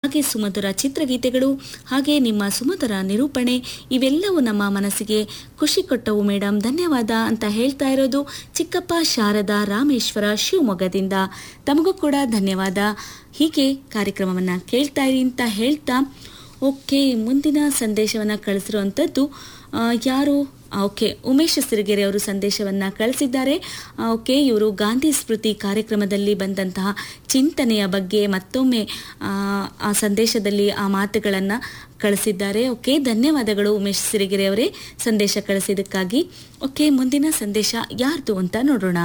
ಹಾಗೆ ಸುಮಧುರ ಚಿತ್ರಗೀತೆಗಳು ಹಾಗೆ ನಿಮ್ಮ ಸುಮಧುರ ನಿರೂಪಣೆ ಇವೆಲ್ಲವೂ ನಮ್ಮ ಮನಸ್ಸಿಗೆ ಖುಷಿ ಕೊಟ್ಟವು ಮೇಡಮ್ ಧನ್ಯವಾದ ಅಂತ ಹೇಳ್ತಾ ಇರೋದು ಚಿಕ್ಕಪ್ಪ ಶಾರದಾ ರಾಮೇಶ್ವರ ಶಿವಮೊಗ್ಗದಿಂದ ತಮಗೂ ಕೂಡ ಧನ್ಯವಾದ ಹೀಗೆ ಕಾರ್ಯಕ್ರಮವನ್ನು ಕೇಳ್ತಾ ಇರಿ ಅಂತ ಹೇಳ್ತಾ ಓಕೆ ಮುಂದಿನ ಸಂದೇಶವನ್ನು ಕಳಿಸಿರುವಂಥದ್ದು ಆ, ಯಾರು ಆ, ಓಕೆ ಉಮೇಶ್ ಸಿರಿಗೆರೆ ಅವರು ಸಂದೇಶವನ್ನು ಕಳಿಸಿದ್ದಾರೆ ಆ, ಓಕೆ ಇವರು ಗಾಂಧಿ ಸ್ಮೃತಿ ಕಾರ್ಯಕ್ರಮದಲ್ಲಿ ಬಂದಂತಹ ಚಿಂತನೆಯ ಬಗ್ಗೆ ಮತ್ತೊಮ್ಮೆ ಆ, ಆ ಸಂದೇಶದಲ್ಲಿ ಆ ಮಾತುಗಳನ್ನು ಕಳಿಸಿದ್ದಾರೆ ಓಕೆ ಧನ್ಯವಾದಗಳು ಉಮೇಶ್ ಸಿರಿಗೆರೆ ಅವರೇ ಸಂದೇಶ ಕಳಿಸಿದ್ದಕ್ಕಾಗಿ ಓಕೆ ಮುಂದಿನ ಸಂದೇಶ ಯಾರ್ದು ಅಂತ ನೋಡೋಣ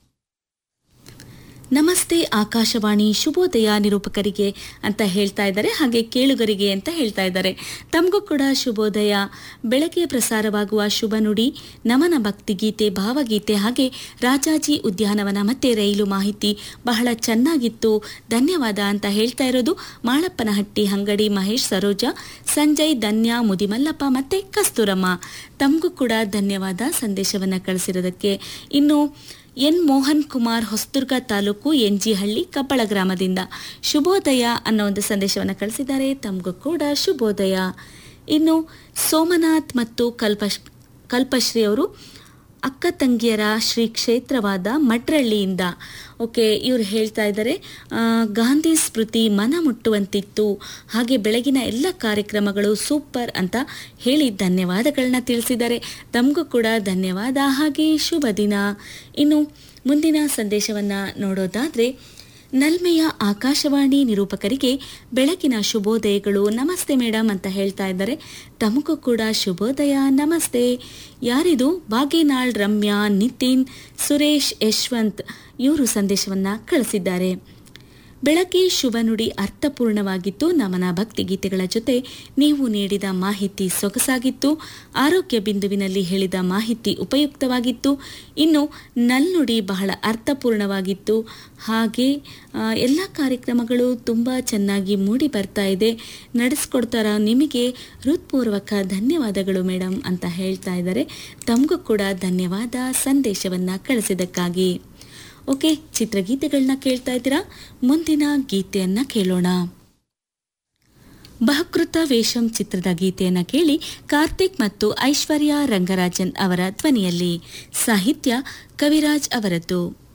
ನಮಸ್ತೆ ಆಕಾಶವಾಣಿ ಶುಭೋದಯ ನಿರೂಪಕರಿಗೆ ಅಂತ ಹೇಳ್ತಾ ಇದ್ದಾರೆ ಹಾಗೆ ಕೇಳುಗರಿಗೆ ಅಂತ ಹೇಳ್ತಾ ಇದ್ದಾರೆ ತಮಗೂ ಕೂಡ ಶುಭೋದಯ ಬೆಳಗ್ಗೆ ಪ್ರಸಾರವಾಗುವ ಶುಭ ನುಡಿ ನಮನ ಭಕ್ತಿಗೀತೆ ಭಾವಗೀತೆ ಹಾಗೆ ರಾಜಾಜಿ ಉದ್ಯಾನವನ ಮತ್ತೆ ರೈಲು ಮಾಹಿತಿ ಬಹಳ ಚೆನ್ನಾಗಿತ್ತು ಧನ್ಯವಾದ ಅಂತ ಹೇಳ್ತಾ ಇರೋದು ಮಾಳಪ್ಪನಹಟ್ಟಿ ಹಂಗಡಿ ಮಹೇಶ್ ಸರೋಜಾ ಸಂಜಯ್ ಧನ್ಯ ಮುದಿಮಲ್ಲಪ್ಪ ಮತ್ತೆ ಕಸ್ತೂರಮ್ಮ ತಮಗೂ ಕೂಡ ಧನ್ಯವಾದ ಸಂದೇಶವನ್ನು ಕಳಿಸಿರೋದಕ್ಕೆ ಇನ್ನು ಎನ್ ಮೋಹನ್ ಕುಮಾರ್ ಹೊಸದುರ್ಗ ತಾಲೂಕು ಎನ್ಜಿಹಳ್ಳಿ ಕಬ್ಬಳ ಗ್ರಾಮದಿಂದ ಶುಭೋದಯ ಅನ್ನೋ ಒಂದು ಸಂದೇಶವನ್ನು ಕಳಿಸಿದ್ದಾರೆ ತಮಗೂ ಕೂಡ ಶುಭೋದಯ ಇನ್ನು ಸೋಮನಾಥ್ ಮತ್ತು ಕಲ್ಪಶ್ ಕಲ್ಪಶ್ರೀ ಅವರು ಅಕ್ಕ ತಂಗಿಯರ ಶ್ರೀ ಕ್ಷೇತ್ರವಾದ ಮಟ್ರಳ್ಳಿಯಿಂದ ಓಕೆ ಇವರು ಹೇಳ್ತಾ ಇದ್ದಾರೆ ಆ, ಗಾಂಧಿ ಸ್ಮೃತಿ ಮನ ಮುಟ್ಟುವಂತಿತ್ತು ಹಾಗೆ ಬೆಳಗಿನ ಎಲ್ಲ ಕಾರ್ಯಕ್ರಮಗಳು ಸೂಪರ್ ಅಂತ ಹೇಳಿ ಧನ್ಯವಾದಗಳನ್ನ ತಿಳಿಸಿದ್ದಾರೆ ತಮಗೂ ಕೂಡ ಧನ್ಯವಾದ ಹಾಗೆ ಶುಭ ದಿನ ಇನ್ನು ಮುಂದಿನ ಸಂದೇಶವನ್ನು ನೋಡೋದಾದರೆ ನಲ್ಮೆಯ ಆಕಾಶವಾಣಿ ನಿರೂಪಕರಿಗೆ ಬೆಳಕಿನ ಶುಭೋದಯಗಳು ನಮಸ್ತೆ ಮೇಡಮ್ ಅಂತ ಹೇಳ್ತಾ ಇದ್ದಾರೆ ತಮಗೂ ಕೂಡ ಶುಭೋದಯ ನಮಸ್ತೆ ಯಾರಿದು ಬಾಗೇನಾಳ್ ರಮ್ಯಾ ನಿತಿನ್ ಸುರೇಶ್ ಯಶವಂತ್ ಇವರು ಸಂದೇಶವನ್ನು ಕಳಿಸಿದ್ದಾರೆ ಬೆಳಗ್ಗೆ ಶುಭ ನುಡಿ ಅರ್ಥಪೂರ್ಣವಾಗಿತ್ತು ನಮನ ಭಕ್ತಿಗೀತೆಗಳ ಜೊತೆ ನೀವು ನೀಡಿದ ಮಾಹಿತಿ ಸೊಗಸಾಗಿತ್ತು ಆರೋಗ್ಯ ಬಿಂದುವಿನಲ್ಲಿ ಹೇಳಿದ ಮಾಹಿತಿ ಉಪಯುಕ್ತವಾಗಿತ್ತು ಇನ್ನು ನಲ್ನುಡಿ ಬಹಳ ಅರ್ಥಪೂರ್ಣವಾಗಿತ್ತು ಹಾಗೆ ಆ, ಎಲ್ಲ ಕಾರ್ಯಕ್ರಮಗಳು ತುಂಬ ಚೆನ್ನಾಗಿ ಮೂಡಿ ಬರ್ತಾ ಇದೆ ನಡೆಸ್ಕೊಡ್ತಾರ ನಿಮಗೆ ಹೃತ್ಪೂರ್ವಕ ಧನ್ಯವಾದಗಳು ಮೇಡಮ್ ಅಂತ ಹೇಳ್ತಾ ಇದ್ದಾರೆ ತಮಗೂ ಕೂಡ ಧನ್ಯವಾದ ಸಂದೇಶವನ್ನು ಕಳಿಸಿದ್ದಕ್ಕಾಗಿ ಓಕೆ ಚಿತ್ರಗೀತೆಗಳನ್ನ ಕೇಳ್ತಾ ಇದ್ದೀರಾ ಮುಂದಿನ ಗೀತೆಯನ್ನ ಕೇಳೋಣ ಬಹುಕೃತ ವೇಷಂ ಚಿತ್ರದ ಗೀತೆಯನ್ನ ಕೇಳಿ ಕಾರ್ತಿಕ್ ಮತ್ತು ಐಶ್ವರ್ಯ ರಂಗರಾಜನ್ ಅವರ ಧ್ವನಿಯಲ್ಲಿ ಸಾಹಿತ್ಯ ಕವಿರಾಜ್ ಅವರದ್ದು